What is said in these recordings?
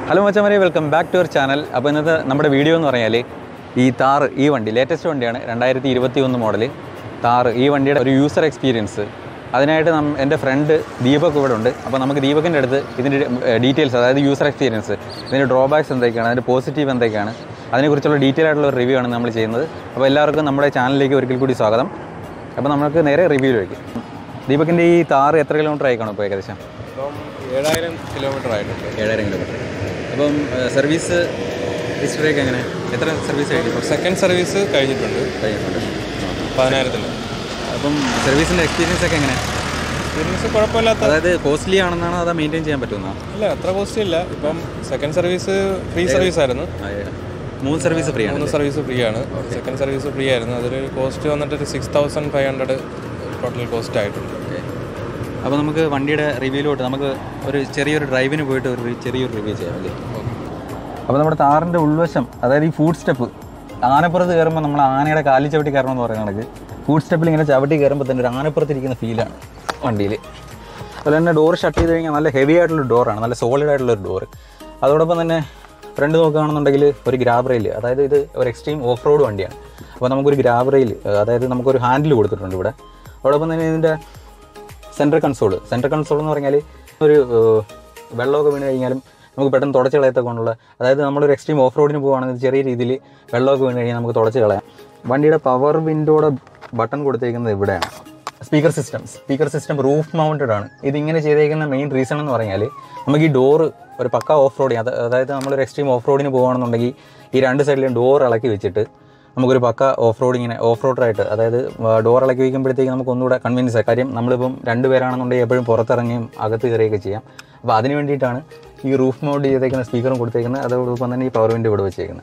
Hello മച്ചമാരെ welcome back to our channel അപ്പോൾ ഇന്നത്തെ നമ്മുടെ വീഡിയോ എന്ന് പറഞ്ഞാൽ ഈ താർ ഈ വണ്ടി ലേറ്റസ്റ്റ് വണ്ടിയാണ് രണ്ടായിരത്തി ഇരുപത്തി ഒന്ന് മോഡൽ താർ ഈ വണ്ടിയുടെ ഒരു യൂസർ എക്സ്പീരിയൻസ് അതിനായിട്ട് നം എൻ്റെ ഫ്രണ്ട് ദീപക് ഇവിടെ ഉണ്ട് അപ്പോൾ നമുക്ക് ദീപകിൻ്റെ അടുത്ത് ഇതിൻ്റെ ഡീറ്റെയിൽസ് അതായത് യൂസർ എക്സ്പീരിയൻസ് ഇതിൻ്റെ ഡ്രോബാക്സ് എന്തൊക്കെയാണ് അതിൻ്റെ പോസിറ്റീവ് എന്തൊക്കെയാണ് അതിനെക്കുറിച്ചുള്ള ഡീറ്റെയിൽ ആയിട്ടുള്ള ഒരു റിവ്യൂ ആണ് നമ്മൾ ചെയ്യുന്നത് അപ്പോൾ എല്ലാവർക്കും നമ്മുടെ ചാനലിലേക്ക് ഒരിക്കൽ കൂടി സ്വാഗതം അപ്പോൾ നമുക്ക് നേരെ റിവ്യൂ വയ്ക്കും ദീപകിൻ്റെ ഈ താർ എത്ര കിലോമീറ്റർ ആയിക്കാണോ ഇപ്പോൾ ഏകദേശം ഇപ്പം ഏഴായിരം കിലോമീറ്റർ ആയിട്ടുണ്ട് ഏഴായിരം കിലോമീറ്റർ അപ്പം സർവീസ് ഹിസ്റ്ററിയൊക്കെ എങ്ങനെ എത്ര സർവീസ് ആയിട്ട് സെക്കൻഡ് സർവീസ് കഴിഞ്ഞിട്ടുണ്ട് കഴിഞ്ഞിട്ടുണ്ട് പതിനായിരത്തിൽ അപ്പം സർവീസിൻ്റെ എക്സ്പീരിയൻസ് ഒക്കെ എങ്ങനെ എക്സ്പീരിയൻസ് കുഴപ്പമില്ലാത്ത അതായത് കോസ്റ്റ്ലി ആണെന്നാണോ അതോ മെയിൻറ്റെയിൻ ചെയ്യാൻ പറ്റുന്നോ അല്ല അത്ര കോസ്റ്റ് ഇല്ല ഇപ്പം സെക്കൻഡ് സർവീസ് ഫ്രീ സർവീസ് ആയിരുന്നു മൂന്ന് സർവീസ് ഫ്രീ ആണ് മൂന്ന് സർവീസ് ഫ്രീ ആണ് സെക്കൻഡ് സർവീസ് ഫ്രീ ആയിരുന്നു അതിൽ കോസ്റ്റ് വന്നിട്ട് ഒരു six thousand five hundred total cost ആയിട്ടുണ്ട് അപ്പോൾ നമുക്ക് വണ്ടിയുടെ റിവ്യൂലോട്ട് നമുക്ക് ഒരു ചെറിയൊരു ഡ്രൈവിന് പോയിട്ട് ഒരു റി- ചെറിയൊരു റിവ്യൂ ചെയ്യാം അല്ലേ അപ്പോൾ നമ്മുടെ താറിൻ്റെ ഉൾവശം അതായത് ഈ ഫുഡ് സ്റ്റെപ്പ് ആനപ്പുറത്ത് കയറുമ്പോൾ നമ്മൾ ആനയുടെ കാലിൽ ചവിട്ടി കയറണം എന്ന് പറയുന്ന കണക്ക് ഫുഡ് സ്റ്റെപ്പിൽ ഇങ്ങനെ ചവിട്ടി കയറുമ്പോൾ തന്നെ ഒരു ആനപ്പുറത്തിരിക്കുന്ന ഫീലാണ് വണ്ടിയിൽ അതുപോലെ തന്നെ ഡോർ ഷട്ട് ചെയ്ത് കഴിഞ്ഞാൽ നല്ല ഹെവി ആയിട്ടുള്ള ഡോറാണ് നല്ല സോളിഡ് ആയിട്ടുള്ള ഒരു ഡോർ അതോടൊപ്പം തന്നെ ഫ്രണ്ട് നോക്കുകയാണെന്നുണ്ടെങ്കിൽ ഒരു ഗ്രാബ് റെയിൽ അതായത് ഇത് ഒരു എക്സ്ട്രീം ഓഫ് റോഡ് വണ്ടിയാണ് അപ്പോൾ നമുക്കൊരു ഗ്രാബ് റെയിൽ അതായത് നമുക്കൊരു ഹാൻഡിൽ കൊടുത്തിട്ടുണ്ട് ഇവിടെ അതോടൊപ്പം തന്നെ ഇതിൻ്റെ സെൻട്രൽ കൺസോൾ സെൻട്രൽ കൺസോൾ എന്ന് പറഞ്ഞാൽ ഒരു ഏഹ്, വെള്ളമൊക്കെ വീണ് കഴിഞ്ഞാലും നമുക്ക് പെട്ടെന്ന് തുടച്ച് കളയത്തൊക്കെ കൊണ്ടുള്ള അതായത് നമ്മളൊരു എക്സ്ട്രീം ഓഫ് റോഡിന് പോകുകയാണെങ്കിൽ ചെറിയ രീതിയിൽ വെള്ളമൊക്കെ വീണ് കഴിഞ്ഞാൽ നമുക്ക് തുടച്ച് കളയാം വണ്ടിയുടെ പവർ വിൻഡോയുടെ ബട്ടൺ കൊടുത്തേക്കുന്നത് ഇവിടെയാണ് speaker system speaker system roof mounted ആണ് ഇതിങ്ങനെ ചെയ്തേക്കുന്ന മെയിൻ റീസൺ എന്ന് പറഞ്ഞാൽ നമുക്ക് ഈ ഡോറ് ഒരു പക്ക ഓഫ് റോഡിങ് അതായത് നമ്മളൊരു എക്സ്ട്രീം ഓഫ് റോഡിന് പോകുകയാണെന്നുണ്ടെങ്കിൽ ഈ രണ്ട് സൈഡിലും ഡോർ ഇളക്കി വെച്ചിട്ട് നമുക്കൊരു പക്ക ഓഫ് റോഡിങ്ങിനെ ഓഫ് റോഡറായിട്ട് അതായത് ഡോർ ഇളക്കി വയ്ക്കുമ്പോഴത്തേക്ക് നമുക്ക് ഒന്നുകൂടെ കൺവീനിയൻസ് ആയി കാര്യം നമ്മളിപ്പം രണ്ട് പേരാണെന്നുണ്ടെങ്കിൽ എപ്പോഴും പുറത്തിറങ്ങിയും അകത്ത് കയറിയൊക്കെ ചെയ്യാം അപ്പോൾ അതിന് വേണ്ടിയിട്ടാണ് ഈ റൂഫ് മൗണ്ട് ചെയ്തേക്കുന്ന സ്പീക്കറും കൊടുത്തേക്കുന്നത് അതോടൊപ്പം തന്നെ ഈ പവർ വിൻഡോ ഇവിടെ വെച്ചേക്കുന്നത്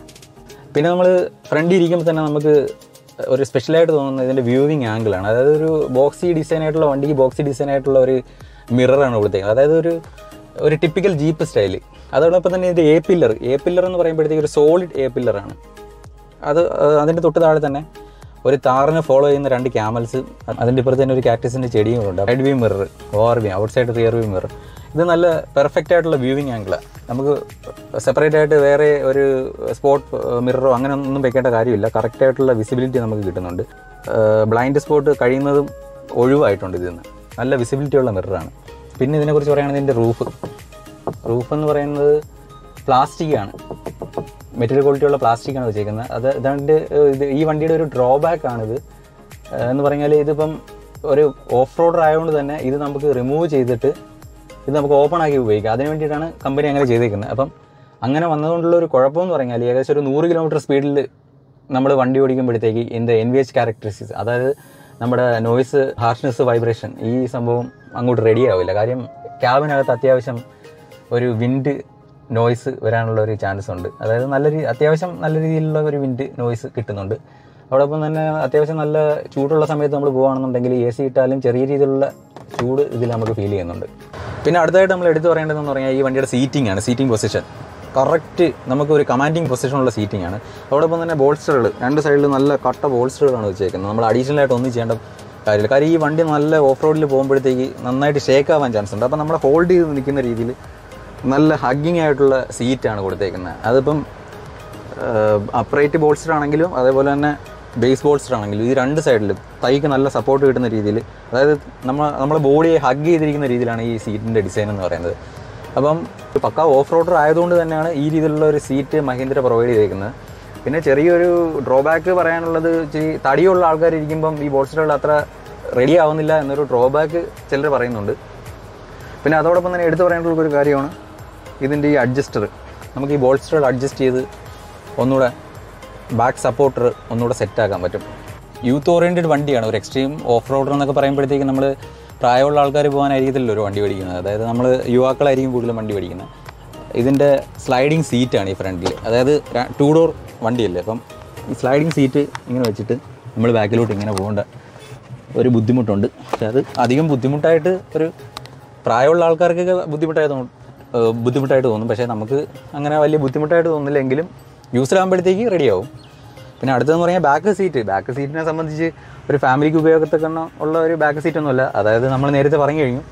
പിന്നെ നമ്മൾ ഫ്രണ്ടിൽ ഇരിക്കുമ്പോൾ തന്നെ നമുക്ക് ഒരു സ്പെഷ്യലായിട്ട് തോന്നുന്നത് ഇതിൻ്റെ വ്യൂവിങ് ആംഗിളാണ് അതായത് ഒരു ബോക്സി ഡിസൈൻ ആയിട്ടുള്ള വണ്ടിക്ക് ബോക്സി ഡിസൈൻ ആയിട്ടുള്ള ഒരു മിററാണ് കൊടുത്തേക്കുന്നത് അതായത് ഒരു ഒരു ടിപ്പിക്കൽ ജീപ്പ് സ്റ്റൈല് അതോടൊപ്പം തന്നെ ഇതിൻ്റെ എ പില്ലർ എ പില്ലർ എന്ന് പറയുമ്പോഴത്തേക്ക് ഒരു സോളിഡ് എ പില്ലറാണ് അത് അഹ് അതിൻ്റെ തൊട്ട് താഴെ തന്നെ ഒരു താറിനെ ഫോളോ ചെയ്യുന്ന രണ്ട് ക്യാമൽസ് അതിൻ്റെ ഇപ്പുറത്ത് തന്നെ ഒരു കാക്ടസിൻ്റെ ചെടിയും ഉണ്ട് side view mirror over view outside rear view mirror ഇത് നല്ല പെർഫെക്റ്റ് ആയിട്ടുള്ള വ്യൂവിങ് ആംഗിളാണ് നമുക്ക് സെപ്പറേറ്റ് ആയിട്ട് വേറെ ഒരു സ്പോട്ട് മിററോ അങ്ങനെ ഒന്നും വെക്കേണ്ട കാര്യമില്ല കറക്റ്റ് ആയിട്ടുള്ള വിസിബിലിറ്റി നമുക്ക് കിട്ടുന്നുണ്ട് ബ്ലൈൻഡ് സ്പോട്ട് കഴിയുന്നതും ഒഴിവായിട്ടുണ്ട് ഇതിൽ നിന്ന് നല്ല വിസിബിലിറ്റി ഉള്ള മിററാണ് പിന്നെ ഇതിനെക്കുറിച്ച് പറയുകയാണെങ്കിൽ ഇതിൻ്റെ റൂഫ് റൂഫ് എന്ന് പറയുന്നത് പ്ലാസ്റ്റിക് ആണ് മെറ്റീരിയൽ ക്വാളിറ്റി ഉള്ള പ്ലാസ്റ്റിക് ആണ് വെച്ചേക്കുന്നത് അത് ഇതാണ്ട് ഇത് ഈ വണ്ടിയുടെ ഒരു ഡ്രോബാക്ക് ആണിത് ഏഹ് എന്ന് പറഞ്ഞാൽ ഇതിപ്പം ഒരു ഓഫ് റോഡർ ആയതുകൊണ്ട് തന്നെ ഇത് നമുക്ക് റിമൂവ് ചെയ്തിട്ട് ഇത് നമുക്ക് ഓപ്പൺ ആക്കി ഉപയോഗിക്കാം അതിന് വേണ്ടിയിട്ടാണ് കമ്പനി അങ്ങനെ ചെയ്തേക്കുന്നത് അപ്പം അങ്ങനെ വന്നതുകൊണ്ടുള്ള ഒരു കുഴപ്പമെന്ന് പറഞ്ഞാൽ ഏകദേശം ഒരു നൂറ് കിലോമീറ്റർ സ്പീഡിൽ നമ്മൾ വണ്ടി ഓടിക്കുമ്പോഴത്തേക്ക് ഇതിൻ്റെ എൻ വി എച്ച് ക്യാരക്ടറിസ്റ്റിക്സ് അതായത് നമ്മുടെ നോയ്സ് ഹാർഷ്നെസ് വൈബ്രേഷൻ ഈ സംഭവം അങ്ങോട്ട് റെഡി ആവില്ല കാര്യം ക്യാബിനകത്ത് അത്യാവശ്യം ഒരു വിൻഡ് നോയ്സ് വരാനുള്ള ഒരു ചാൻസ് ഉണ്ട് അതായത് നല്ല രീ അത്യാവശ്യം നല്ല രീതിയിലുള്ള ഒരു വിൻഡ് നോയ്സ് കിട്ടുന്നുണ്ട് അതോടൊപ്പം തന്നെ അത്യാവശ്യം നല്ല ചൂടുള്ള സമയത്ത് നമ്മൾ പോകുകയാണെന്നുണ്ടെങ്കിൽ എ സി ഇട്ടാലും ചെറിയ രീതിയിലുള്ള ചൂട് ഇതിൽ നമുക്ക് ഫീൽ ചെയ്യുന്നുണ്ട് പിന്നെ അടുത്തായിട്ട് നമ്മൾ എടുത്തു പറയേണ്ടതെന്ന് പറഞ്ഞാൽ ഈ വണ്ടിയുടെ സീറ്റിംഗ് ആണ് സീറ്റിംഗ് പൊസിഷൻ കറക്റ്റ് നമുക്ക് ഒരു കമാൻഡിങ് പൊസിഷനുള്ള സീറ്റിംഗ് ആണ് അതോടൊപ്പം തന്നെ ബോൾസ്റ്ററുകൾ രണ്ട് സൈഡിൽ നല്ല കട്ട ബോൾസ്റ്ററുകളാണ് വെച്ചേക്കുന്നത് നമ്മൾ അഡീഷണൽ ആയിട്ട് ഒന്നും ചെയ്യേണ്ട കാര്യമില്ല കാര്യം ഈ വണ്ടി നല്ല ഓഫ് റോഡിൽ പോകുമ്പോഴത്തേക്ക് നന്നായിട്ട് ഷേക്ക് ആവാൻ ചാൻസ് ഉണ്ട് അപ്പോൾ നമ്മൾ ഹോൾഡ് ചെയ്ത് നിൽക്കുന്ന രീതിയിൽ നല്ല ഹഗ്ഗിങ് ആയിട്ടുള്ള സീറ്റാണ് കൊടുത്തേക്കുന്നത് അതിപ്പം അപ്രൈറ്റ് ബോൾസ്റ്റർ ആണെങ്കിലും അതേപോലെ തന്നെ ബേസ് ബോൾസ്റ്റർ ആണെങ്കിലും ഈ രണ്ട് സൈഡിലും തൈക്ക് നല്ല സപ്പോർട്ട് കിട്ടുന്ന രീതിയിൽ അതായത് നമ്മൾ നമ്മളെ ബോഡിയെ ഹഗ് ചെയ്തിരിക്കുന്ന രീതിയിലാണ് ഈ സീറ്റിൻ്റെ ഡിസൈൻ എന്ന് പറയുന്നത് അപ്പം പക്ക ഓഫ് റോഡർ ആയതുകൊണ്ട് തന്നെയാണ് ഈ രീതിയിലുള്ള ഒരു സീറ്റ് മഹീന്ദ്ര പ്രൊവൈഡ് ചെയ്തേക്കുന്നത് പിന്നെ ചെറിയൊരു ഡ്രോബാക്ക് പറയാനുള്ളത് ഇച്ചിരി തടിയുള്ള ആൾക്കാർ ഇരിക്കുമ്പം ഈ ബോൾസ്റ്ററുകൾ അത്ര റെഡി ആവുന്നില്ല എന്നൊരു ഡ്രോബാക്ക് ചിലർ പറയുന്നുണ്ട് പിന്നെ അതോടൊപ്പം തന്നെ എടുത്തു പറയാനുള്ള ഒരു കാര്യമാണ് ഇതിൻ്റെ ഈ അഡ്ജസ്റ്റർ നമുക്ക് ഈ ബോൾസ്റ്ററുകൾ അഡ്ജസ്റ്റ് ചെയ്ത് ഒന്നുകൂടെ ബാക്ക് സപ്പോർട്ടർ ഒന്നുകൂടെ സെറ്റാക്കാൻ പറ്റും യൂത്ത് ഓറിയൻറ്റഡ് വണ്ടിയാണ് ഒരു എക്സ്ട്രീം ഓഫ് റോഡർ എന്നൊക്കെ പറയുമ്പോഴത്തേക്ക് നമ്മൾ പ്രായമുള്ള ആൾക്കാർ പോകാനായിരിക്കത്തില്ല ഒരു വണ്ടി മേടിക്കുന്നത് അതായത് നമ്മൾ യുവാക്കളായിരിക്കും കൂടുതലും വണ്ടി മേടിക്കുന്നത് ഇതിൻ്റെ സ്ലൈഡിങ് സീറ്റാണ് ഈ ഫ്രണ്ടിൽ അതായത് ടു ഡോർ വണ്ടിയല്ലേ അപ്പം ഈ സ്ലൈഡിങ് സീറ്റ് ഇങ്ങനെ വെച്ചിട്ട് നമ്മൾ ബാക്കിലോട്ട് ഇങ്ങനെ പോകേണ്ട ഒരു ബുദ്ധിമുട്ടുണ്ട് പക്ഷെ അത് അധികം ബുദ്ധിമുട്ടായിട്ട് ഒരു പ്രായമുള്ള ആൾക്കാർക്കൊക്കെ ബുദ്ധിമുട്ടായി തോന്നും ഏഹ് ബുദ്ധിമുട്ടായിട്ട് തോന്നും പക്ഷേ നമുക്ക് അങ്ങനെ വലിയ ബുദ്ധിമുട്ടായിട്ട് തോന്നില്ലെങ്കിലും യൂസിലാകുമ്പോഴത്തേക്ക് റെഡിയാവും പിന്നെ അടുത്തതെന്ന് പറഞ്ഞാൽ ബാക്ക് സീറ്റ് ബാക്ക് സീറ്റിനെ സംബന്ധിച്ച് ഒരു ഫാമിലിക്ക് ഉപയോഗത്തൊക്കെ ഉള്ള ഒരു ബാക്ക് സീറ്റ് ഒന്നുമല്ല അതായത് നമ്മൾ നേരത്തെ പറഞ്ഞു കഴിഞ്ഞു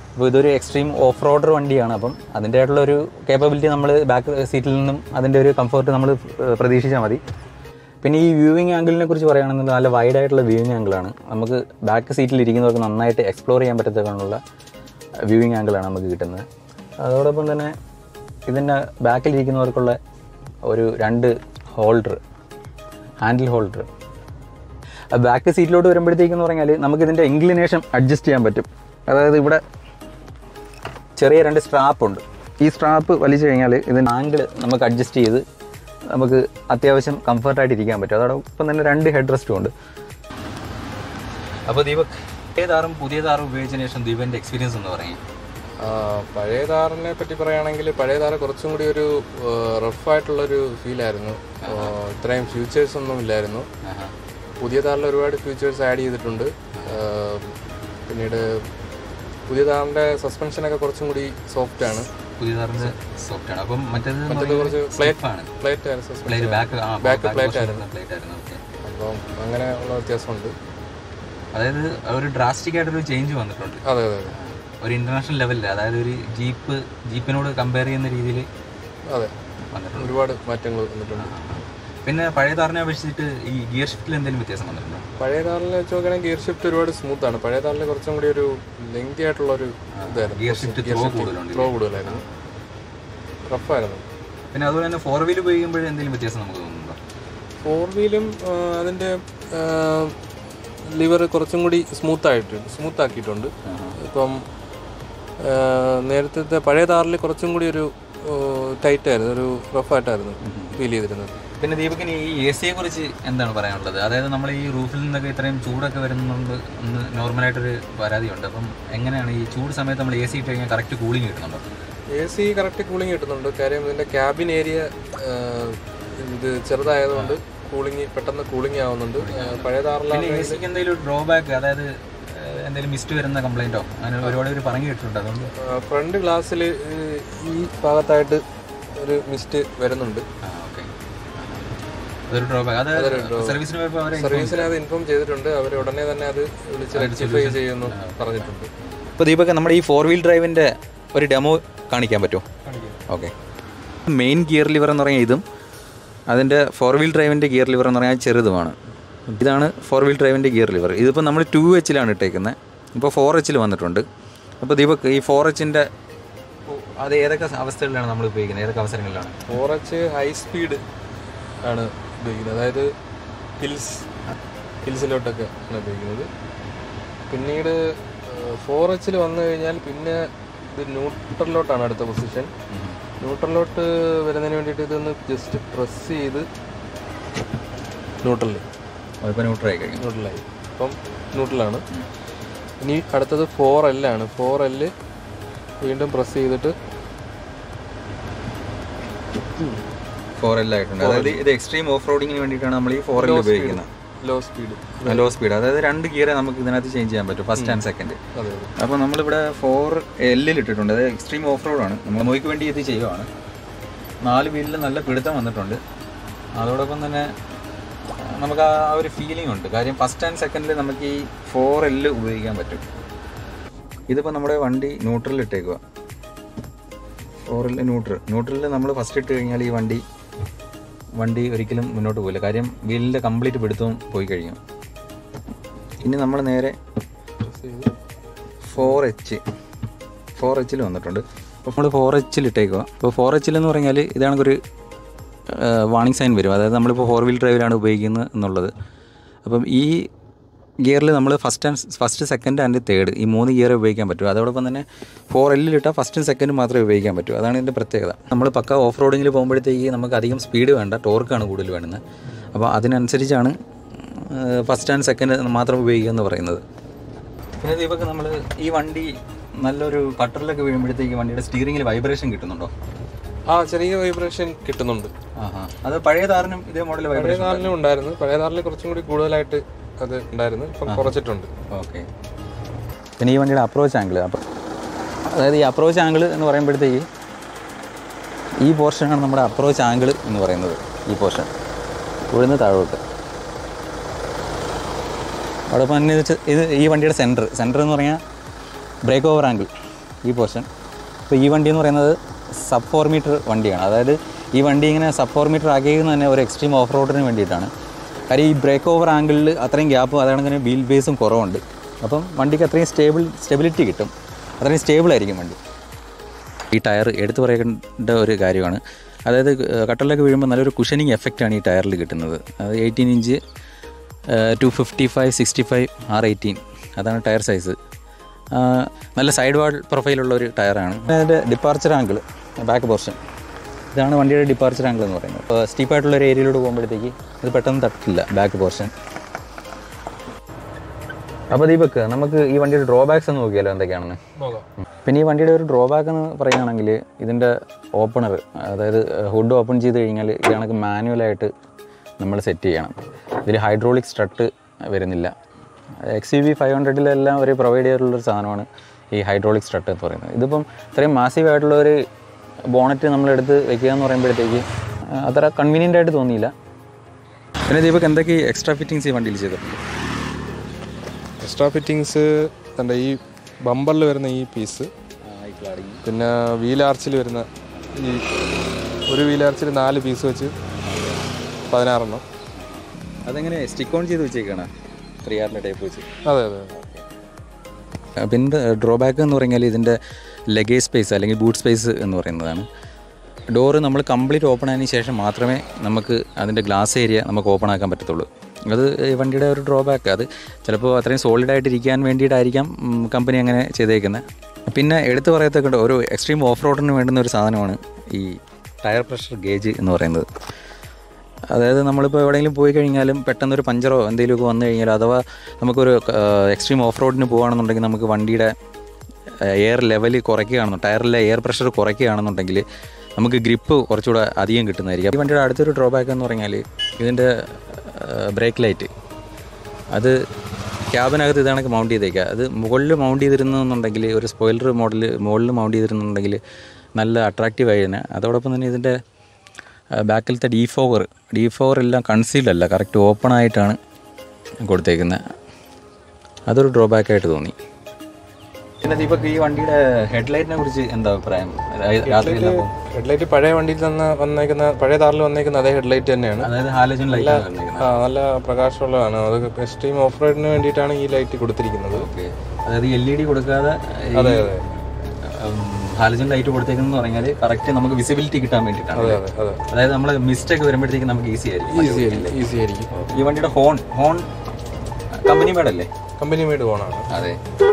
അപ്പോൾ ഇതൊരു എക്സ്ട്രീം ഓഫ് റോഡർ വണ്ടിയാണ് അപ്പം അതിൻ്റെ ആയിട്ടുള്ള ഒരു കേപ്പബിലിറ്റി നമ്മൾ ബാക്ക് സീറ്റിൽ നിന്നും അതിൻ്റെ ഒരു കംഫർട്ട് നമ്മൾ പ്രതീക്ഷിച്ചാൽ മതി പിന്നെ ഈ വ്യൂവിങ് ആംഗിളിനെ കുറിച്ച് പറയുകയാണെന്നുണ്ടെങ്കിൽ നല്ല വൈഡ് ആയിട്ടുള്ള വ്യൂവിങ് ആംഗിളാണ് നമുക്ക് ബാക്ക് സീറ്റിൽ ഇരിക്കുന്നവർക്ക് നന്നായിട്ട് എക്സ്പ്ലോർ ചെയ്യാൻ പറ്റത്തക്കുള്ള വ്യൂവിങ് ആംഗിളാണ് നമുക്ക് കിട്ടുന്നത് അതോടൊപ്പം തന്നെ ഇതിൻ്റെ ബാക്കിലിരിക്കുന്നവർക്കുള്ള ഒരു രണ്ട് ഹോൾഡർ ഹാൻഡിൽ ഹോൾഡർ ബാക്ക് സീറ്റിലോട്ട് വരുമ്പോഴത്തേക്കെന്ന് പറഞ്ഞാൽ നമുക്ക് ഇതിൻ്റെ ഇൻക്ലിനേഷൻ അഡ്ജസ്റ്റ് ചെയ്യാൻ പറ്റും അതായത് ഇവിടെ ചെറിയ രണ്ട് സ്ട്രാപ്പ് ഉണ്ട് ഈ സ്ട്രാപ്പ് വലിച്ചു കഴിഞ്ഞാൽ ഇതിൻ്റെ ആംഗിൾ നമുക്ക് അഡ്ജസ്റ്റ് ചെയ്ത് നമുക്ക് അത്യാവശ്യം കംഫർട്ടായിട്ട് ഇരിക്കാൻ പറ്റും അതോടൊപ്പം തന്നെ രണ്ട് ഹെഡ് റെസ്റ്റും ഉണ്ട് അപ്പോൾ ദീപക് പഴയ താറും പുതിയ താറും ഉപയോഗിച്ചതിന് ശേഷം ദീപൻ്റെ എക്സ്പീരിയൻസ് എന്ന് പറയും ആ, പഴയ താറിനെ പറ്റി പറയുകയാണെങ്കിൽ പഴയ താറ് കുറച്ചും കൂടി ഒരു റഫായിട്ടുള്ളൊരു ഫീലായിരുന്നു ഇത്രയും ഫ്യൂച്ചേഴ്സ് ഒന്നും ഇല്ലായിരുന്നു പുതിയ താറിൽ ഒരുപാട് ഫീച്ചേഴ്സ് ആഡ് ചെയ്തിട്ടുണ്ട് ആ, പിന്നീട് പുതിയ താറിൻ്റെ സസ്പെൻഷനൊക്കെ കുറച്ചും കൂടി സോഫ്റ്റ് ആണ് പുതിയ താറിൻ്റെ സോഫ്റ്റ് ആണ് അപ്പം മറ്റേത് മറ്റേത് കുറച്ച് പ്ലേറ്റ് ആണ് പ്ലേറ്റ് ആയിരുന്നു സസ്പെൻഷൻ പ്ലേറ്റ് ബാക്ക് ആ Back ബാക്ക് plate ആയിരുന്നു. പ്ലേറ്റ് ആയിരുന്നു ഓക്കെ അപ്പം അങ്ങനെ ഉള്ള വ്യത്യാസമുണ്ട് അതായത് ഒരു ഡ്രാസ്റ്റിക് ആയിട്ടൊരു ചേഞ്ച് വന്നിട്ടുണ്ട് അതെ അതെ അതെ ഒരു ഇന്റർനാഷണൽ ലെവലിൽ അതായത് ഒരു ജീപ്പ് ജീപ്പിനോട് കമ്പയർ ചെയ്യുന്ന രീതിയിൽ അതെ വന്നിട്ടുണ്ട് ഒരുപാട് മാറ്റങ്ങൾ വന്നിട്ടുണ്ട് പിന്നെ പഴയ താറിനെ അപേക്ഷിച്ചിട്ട് ഈ ഗിയർ ഷിഫ്റ്റിൽ എന്തെങ്കിലും വ്യത്യാസം വന്നിട്ടുണ്ടോ പഴയ താറിൽ വെച്ച് നോക്കുകയാണെങ്കിൽ ഗിയർ ഷിഫ്റ്റ് ഒരുപാട് സ്മൂത്ത് ആണ് പഴയ താറിൽ കുറച്ചും കൂടി ഒരു ലെങ്തി ആയിട്ടുള്ള ഒരു ഇതായിരുന്നു ഗിയർ ഷിഫ്റ്റ് ത്രോ കൂടുതലുണ്ട് ത്രോ കൂടുതലായിരുന്നു റഫായിരുന്നു പിന്നെ അതുപോലെ തന്നെ ഫോർ വീൽ ഉപയോഗിക്കുമ്പോഴും എന്തെങ്കിലും വ്യത്യാസം നമുക്ക് തോന്നുന്നുണ്ടോ ഫോർ വീലും അതിൻ്റെ ലിവർ കുറച്ചും കൂടി സ്മൂത്ത് ആയിട്ട് സ്മൂത്ത് ആക്കിയിട്ടുണ്ട് ഇപ്പം ആ, നേരത്തെ പഴയ താറിൽ കുറച്ചും കൂടി ഒരു ടൈറ്റ് ആയിരുന്നു ഒരു റഫായിട്ടായിരുന്നു ഫീൽ ചെയ്തിരുന്നത് പിന്നെ ദീപകിന് ഈ എ സിയെ കുറിച്ച് എന്താണ് പറയാനുള്ളത് അതായത് നമ്മൾ ഈ റൂഫിൽ നിന്നൊക്കെ ഇത്രയും ചൂടൊക്കെ വരുന്നുണ്ട് ഒന്ന് നോർമലായിട്ടൊരു പരാതിയുണ്ട് അപ്പം എങ്ങനെയാണ് ഈ ചൂട് സമയത്ത് നമ്മൾ എ സി ഇട്ട് കഴിഞ്ഞാൽ കറക്റ്റ് കൂളിംഗ് കിട്ടുന്നുണ്ടോ എ സി കറക്റ്റ് കൂളിംഗ് കിട്ടുന്നുണ്ട് കാര്യം ഇതിൻ്റെ ക്യാബിൻ ഏരിയ ഇത് ചെറുതായതുകൊണ്ട് കൂളിംഗ് പെട്ടെന്ന് കൂളിംഗ് ആവുന്നുണ്ട് ആ, പഴയ താറിലാണ് പിന്നെ എ സിക്ക് എന്തെങ്കിലും ഒരു ഡ്രോബാക്ക് അതായത് ഏഹ്, എന്തെങ്കിലും മിസ്റ്റ് വരുന്ന കംപ്ലൈൻറ്റോ അങ്ങനെ ഒരുപാട് പേര് പറഞ്ഞു കേട്ടിട്ടുണ്ട് അതുകൊണ്ട് ഫ്രണ്ട് ഗ്ലാസ്സിൽ ഈ ഭാഗത്തായിട്ട് ഒരു മിസ്റ്റ് വരുന്നുണ്ട് ആ ഓക്കെ അതൊരു ഡ്രോബാക്ക് അത് സർവീസിന് പോയപ്പോൾ അവരെ സർവീസിനെ അത് ഇൻഫോം ചെയ്തിട്ടുണ്ട് അവർ ഉടനെ തന്നെ അത് വിളിച്ച് റെക്ടിഫൈ ചെയ്യുന്നു പറഞ്ഞിട്ടുണ്ട് ഇപ്പോൾ ദീപക് നമ്മുടെ ഈ ഫോർ വീൽ ഡ്രൈവിൻ്റെ ഒരു ഡെമോ കാണിക്കാൻ പറ്റുമോ ഓക്കെ മെയിൻ ഗിയർ ലിവർ എന്ന് പറഞ്ഞാൽ ഇതും അതിൻ്റെ ഫോർ വീൽ ഡ്രൈവിൻ്റെ ഗിയർ ലിവർ എന്ന് പറഞ്ഞാൽ ചെറുതുമാണ് ഇതാണ് ഫോർ വീൽ ഡ്രൈവിൻ്റെ ഗിയർ ലിവർ ഇതിപ്പോൾ നമ്മൾ ടു എച്ചിലാണ് ഇട്ടേക്കുന്നത് ഇപ്പോൾ ഫോർ എച്ചിൽ വന്നിട്ടുണ്ട് അപ്പോൾ ദീപക് ഈ ഫോർ എച്ചിൻ്റെ അത് ഏതൊക്കെ അവസ്ഥകളിലാണ് നമ്മൾ ഉപയോഗിക്കുന്നത് ഏതൊക്കെ അവസരങ്ങളിലാണ് ഫോർ എച്ച് ഹൈ സ്പീഡ് ആണ് ഉപയോഗിക്കുന്നത് അതായത് ഹിൽസ് ഹിൽസിലോട്ടൊക്കെ ആണ് ഉപയോഗിക്കുന്നത് പിന്നീട് ഫോർ എച്ചിൽ വന്നു കഴിഞ്ഞാൽ പിന്നെ ഇത് ന്യൂട്രലിലോട്ടാണ് അടുത്ത പൊസിഷൻ ന്യൂട്രലിലോട്ട് വരുന്നതിന് വേണ്ടിയിട്ട് ഇതൊന്ന് ജസ്റ്റ് പ്രസ് ചെയ്ത് ന്യൂട്രലിൽ ഇപ്പോൾ ന്യൂട്രായി കഴിഞ്ഞു ന്യൂട്രലായി അപ്പം ന്യൂട്രലാണ് ഇനി അടുത്തത് ഫോർ എല്ലാണ് ഫോർ എല്ല് വീണ്ടും പ്രസ് ചെയ്തിട്ട് ഫോർ എല്ലായിട്ടുണ്ട് അതായത് ഇത് എക്സ്ട്രീം ഓഫ് റോഡിങ്ങിന് വേണ്ടിയിട്ടാണ് നമ്മൾ ഈ ഫോർ എൽ ഉപയോഗിക്കുന്നത് ലോ സ്പീഡ് ലോ സ്പീഡ് അതായത് രണ്ട് ഗിയറെ നമുക്ക് ഇതിനകത്ത് ചേഞ്ച് ചെയ്യാൻ പറ്റും ഫസ്റ്റ് ആൻഡ് സെക്കൻഡ് അതെ അതെ അപ്പോൾ നമ്മളിവിടെ ഫോർ എല്ലിൽ ഇട്ടിട്ടുണ്ട് അത് എക്സ്ട്രീം ഓഫ് റോഡാണ് നമ്മൾ മോയ്ക്ക് വേണ്ടി ഇത് ചെയ്യുവാണ് നാല് വീലിൽ നല്ല പിടുത്തം വന്നിട്ടുണ്ട് അതോടൊപ്പം തന്നെ ആ, നമുക്ക് ആ ഒരു ഫീലിംഗ് ഉണ്ട് കാര്യം ഫസ്റ്റ് ആൻഡ് സെക്കൻഡിൽ നമുക്ക് ഈ ഫോർ എല്ല് ഉപയോഗിക്കാൻ പറ്റും ഇതിപ്പോൾ നമ്മുടെ വണ്ടി ന്യൂട്രലിൽ ഇട്ടേക്കുക ഫോറിൽ ന്യൂട്രൽ ന്യൂട്രലിൽ നമ്മൾ ഫസ്റ്റ് ഇട്ട് കഴിഞ്ഞാൽ ഈ വണ്ടി വണ്ടി ഒരിക്കലും മുന്നോട്ട് പോകില്ല കാര്യം വീലിൻ്റെ കംപ്ലീറ്റ് പിടുത്തവും പോയി കഴിഞ്ഞു ഇനി നമ്മൾ നേരെ പ്രസ് ചെയ്ത് ഫോർ എച്ച് ഫോർ എച്ചിൽ വന്നിട്ടുണ്ട് അപ്പോൾ നമ്മൾ ഫോർ എച്ചിൽ ഇട്ടേക്കുക അപ്പോൾ ഫോർ എച്ചിൽ എന്ന് പറഞ്ഞാൽ ഇതാണൊരു വാണിംഗ് സൈൻ വരും അതായത് നമ്മളിപ്പോൾ ഫോർ വീൽ ഡ്രൈവിലാണ് ഉപയോഗിക്കുന്നത് എന്നുള്ളത് അപ്പം ഈ ഗിയറിൽ നമ്മൾ first and first second and third ഈ മൂന്ന് ഗിയർ ഉപയോഗിക്കാൻ പറ്റും അതോടൊപ്പം തന്നെ ഫോർ എല്ലിലിട്ടാൽ ഫസ്റ്റും സെക്കൻഡും മാത്രമേ ഉപയോഗിക്കാൻ പറ്റൂ അതാണ് ഇതിൻ്റെ പ്രത്യേകത നമ്മൾ പക്ക ഓഫ് റോഡിങ്ങിൽ പോകുമ്പോഴത്തേക്ക് നമുക്ക് അധികം സ്പീഡ് വേണ്ട ടോർക്കാണ് കൂടുതൽ വേണ്ടുന്നത് അപ്പോൾ അതിനനുസരിച്ചാണ് ഫസ്റ്റ് ആൻഡ് സെക്കൻഡ് മാത്രം ഉപയോഗിക്കുക എന്ന് പറയുന്നത് പിന്നെ ദീപക് നമ്മൾ ഈ വണ്ടി നല്ലൊരു കട്ടറിലൊക്കെ വീഴുമ്പോഴത്തേക്ക് വണ്ടിയുടെ സ്റ്റിയറിംഗിൽ വൈബ്രേഷൻ കിട്ടുന്നുണ്ടോ ആ ചെറിയ വൈബ്രേഷൻ കിട്ടുന്നുണ്ട് ആഹാ അത് പഴയ താറിനും ഇതേ മോഡൽ പഴയ വൈബ്രേഷൻ താറിലും ഉണ്ടായിരുന്നു പഴയ താറിൽ കുറച്ചും കൂടി കൂടുതലായിട്ട് അത് ഉണ്ടായിരുന്നു ഇപ്പം കുറച്ചിട്ടുണ്ട് ഓക്കെ പിന്നെ ഈ വണ്ടിയുടെ അപ്രോച്ച് ആംഗിൾ അപ്പോൾ അതായത് ഈ അപ്രോച്ച് ആംഗിൾ എന്ന് പറയുമ്പോഴത്തേക്ക് ഈ പോർഷനാണ് നമ്മുടെ അപ്രോച്ച് ആംഗിൾ എന്ന് പറയുന്നത് ഈ പോർഷൻ ഇവിടുന്ന് താഴോട്ട് അവിടെ തന്നെ ഇത് ചെ- ഇത് ഈ വണ്ടിയുടെ സെൻറ്റർ സെൻറ്റർ എന്ന് പറഞ്ഞാൽ ബ്രേക്ക് ഓവർ ആംഗിൾ ഈ പോർഷൻ ഇപ്പോൾ ഈ വണ്ടി എന്ന് പറയുന്നത് സബ് ഫോർ മീറ്റർ വണ്ടിയാണ് അതായത് ഈ വണ്ടി ഇങ്ങനെ സബ് ഫോർ മീറ്റർ ആക്കിയത് തന്നെ ഒരു എക്സ്ട്രീം ഓഫ് റോഡിന് വേണ്ടിയിട്ടാണ് കാര്യം ഈ ബ്രേക്ക് ഓവർ ആംഗിളിൽ അത്രയും ഗ്യാപ്പും അതാണ് തന്നെ വീൽ ബേസും കുറവുണ്ട് അപ്പം വണ്ടിക്ക് അത്രയും സ്റ്റേബിൾ സ്റ്റെബിലിറ്റി കിട്ടും അത്രയും സ്റ്റേബിൾ ആയിരിക്കും വണ്ടി ഈ ടയർ എടുത്തു പറയേണ്ട ഒരു കാര്യമാണ് അതായത് കട്ടറിലേക്ക് വീഴുമ്പോൾ നല്ലൊരു കുഷനിങ് എഫക്റ്റാണ് ഈ ടയറിൽ കിട്ടുന്നത് അത് eighteen inch two fifty five sixty five R eighteen അതാണ് ടയർ സൈസ് നല്ല സൈഡ് വാൾ പ്രൊഫൈലുള്ള ഒരു ടയറാണ് അതിൻ്റെ ഡിപ്പാർച്ചർ ആംഗിൾ ബാക്ക് പോർഷൻ ഇതാണ് വണ്ടിയുടെ ഡിപ്പാർച്ചർ ആംഗിൾ എന്ന് പറയുന്നത് അപ്പോൾ സ്റ്റീപ്പായിട്ടുള്ള ഒരു ഏരിയയിലൂടെ പോകുമ്പോഴത്തേക്ക് ഇത് പെട്ടെന്ന് തട്ടില്ല ബാക്ക് പോർഷൻ അപ്പോൾ ദീപക് നമുക്ക് ഈ വണ്ടിയുടെ ഡ്രോബാക്സ് ഒന്ന് നോക്കിയാലോ എന്തൊക്കെയാണെന്ന് നോക്കാം പിന്നെ ഈ വണ്ടിയുടെ ഒരു ഡ്രോബാക്ക് എന്ന് പറയുകയാണെങ്കിൽ ഇതിൻ്റെ ഓപ്പണർ അതായത് ഹുഡ് ഓപ്പൺ ചെയ്ത് കഴിഞ്ഞാൽ ഇത് കണക്ക് മാനുവലായിട്ട് നമ്മൾ സെറ്റ് ചെയ്യണം ഇതിൽ ഹൈഡ്രോളിക് സ്ട്രട്ട് വരുന്നില്ല എക്സ് യു വി ഫൈവ് ഹൺഡ്രഡിലെല്ലാം അവർ പ്രൊവൈഡ് ചെയ്തിട്ടുള്ളൊരു സാധനമാണ് ഈ ഹൈഡ്രോളിക് സ്ട്രട്ട് എന്ന് പറയുന്നത് ഇതിപ്പം ഇത്രയും മാസീവ് ആയിട്ടുള്ള ഒരു ബോണറ്റ് നമ്മളെടുത്ത് വെക്കുക എന്ന് പറയുമ്പോഴത്തേക്ക് ആ, അത്ര കൺവീനിയൻ്റ് ആയിട്ട് തോന്നിയില്ല പിന്നെ ദീപക് എന്തൊക്കെ എക്സ്ട്രാ ഫിറ്റിങ്സ് ഈ വണ്ടിയിൽ ചെയ്തിട്ടുണ്ട് എക്സ്ട്രാ ഫിറ്റിങ്സ് തൻ്റെ ഈ ബമ്പറിൽ വരുന്ന ഈ പീസ് പിന്നെ വീൽ ആർച്ചിൽ വരുന്ന ഈ ഒരു വീൽ ആർച്ചിൽ നാല് പീസ് വെച്ച് പതിനാറെണ്ണം അതെങ്ങനെ സ്റ്റിക്ക് ഓൺ ചെയ്ത് വെച്ചേക്കാണ് ത്രീ ആറിൻ്റെ ടൈപ്പ് വെച്ച് അതെ അതെ അതെ പിന്നെ ഡ്രോബാക്ക് എന്ന് പറഞ്ഞാൽ ഇതിൻ്റെ ലഗേജ് സ്പേസ് അല്ലെങ്കിൽ ബൂട്ട് സ്പേസ് എന്ന് പറയുന്നതാണ് ഡോറ് നമ്മൾ കംപ്ലീറ്റ് ഓപ്പൺ ആയതിനു ശേഷം മാത്രമേ നമുക്ക് അതിൻ്റെ ഗ്ലാസ് ഏരിയ നമുക്ക് ഓപ്പൺ ആക്കാൻ പറ്റത്തുള്ളൂ അത് ഈ വണ്ടിയുടെ ഒരു ഡ്രോബാക്ക് അത് ചിലപ്പോൾ അത്രയും സോളിഡായിട്ട് ഇരിക്കാൻ വേണ്ടിയിട്ടായിരിക്കാം കമ്പനി അങ്ങനെ ചെയ്തേക്കുന്നത് പിന്നെ എടുത്തു പറയത്തക്ക ഒരു എക്സ്ട്രീം ഓഫ് റോഡിന് വേണ്ടുന്ന ഒരു സാധനമാണ് ഈ ടയർ പ്രഷർ ഗേജ് എന്ന് പറയുന്നത് അതായത് നമ്മളിപ്പോൾ എവിടെയെങ്കിലും പോയി കഴിഞ്ഞാലും പെട്ടെന്നൊരു പഞ്ചറോ എന്തെങ്കിലുമൊക്കെ വന്നു കഴിഞ്ഞാൽ അഥവാ നമുക്കൊരു എക്സ്ട്രീം ഓഫ് റോഡിന് പോകുകയാണെന്നുണ്ടെങ്കിൽ നമുക്ക് വണ്ടിയുടെ എയർ ലെവൽ കുറയ്ക്കുകയാണെന്നു ടയറിലെ എയർ പ്രഷർ കുറയ്ക്കുകയാണെന്നുണ്ടെങ്കിൽ നമുക്ക് ഗ്രിപ്പ് കുറച്ചുകൂടെ അധികം കിട്ടുന്നതായിരിക്കും ഈ വണ്ടിയുടെ അടുത്തൊരു ഡ്രോബാക്ക് എന്ന് പറഞ്ഞാൽ ഇതിൻ്റെ ബ്രേക്ക് ലൈറ്റ് അത് ക്യാബിനകത്ത് ഇതാണെങ്കിൽ മൗണ്ട് ചെയ്തേക്കുക അത് മുകളിൽ മൗണ്ട് ചെയ്തിരുന്നെന്നുണ്ടെങ്കിൽ ഒരു സ്പോയിലർ മോഡൽ മുകളിൽ മൗണ്ട് ചെയ്തിരുന്നുണ്ടെങ്കിൽ നല്ല അട്രാക്റ്റീവ് ആയിരുന്നു അതോടൊപ്പം തന്നെ ഇതിൻ്റെ ബാക്കിലത്തെ ഡീഫോവർ ഡീഫോവർ എല്ലാം കൺസീൽഡ് അല്ല കറക്റ്റ് ഓപ്പൺ ആയിട്ടാണ് കൊടുത്തേക്കുന്നത് അതൊരു ഡ്രോബാക്ക് ആയിട്ട് തോന്നി പിന്നെ ദീപക് ഈ വണ്ടിയുടെ ഹെഡ്ലൈറ്റിനെ കുറിച്ച് എന്താ അഭിപ്രായം രാത്രി ഹെഡ്ലൈറ്റ് പഴയ വണ്ടിയിൽ നിന്ന് വന്നേക്കുന്ന പഴയ താറിൽ വന്നേക്കുന്ന അതേ ഹെഡ്ലൈറ്റ് തന്നെയാണ് അതായത് ഹാലജൻ ലൈറ്റ് ആ നല്ല പ്രകാശമുള്ളതാണ് അത് എക്സ്ട്രീം ഓഫ് റോഡിന് വേണ്ടിയിട്ടാണ് ഈ ലൈറ്റ് കൊടുത്തിരിക്കുന്നത് ഓക്കെ അതായത് എൽ ഇ ഡി കൊടുക്കാതെ അതെ അതെ ഹാലജൻ ലൈറ്റ് കൊടുത്തേക്കെന്ന് പറഞ്ഞാൽ കറക്റ്റ് നമുക്ക് വിസിബിലിറ്റി കിട്ടാൻ വേണ്ടിയിട്ടാണ് അതെ അതെ അതെ അതായത് നമ്മൾ മിസ്റ്റേക്ക് വരുമ്പോഴത്തേക്ക് നമുക്ക് ഈസി ആയിരിക്കും ഈസി ആയിരിക്കും ഈസി ആയിരിക്കും ഈ വണ്ടിയുടെ ഹോൺ ഹോൺ കമ്പനി മേഡല്ലേ കമ്പനി മെയ്ഡ് ഫോണാണ് അതെ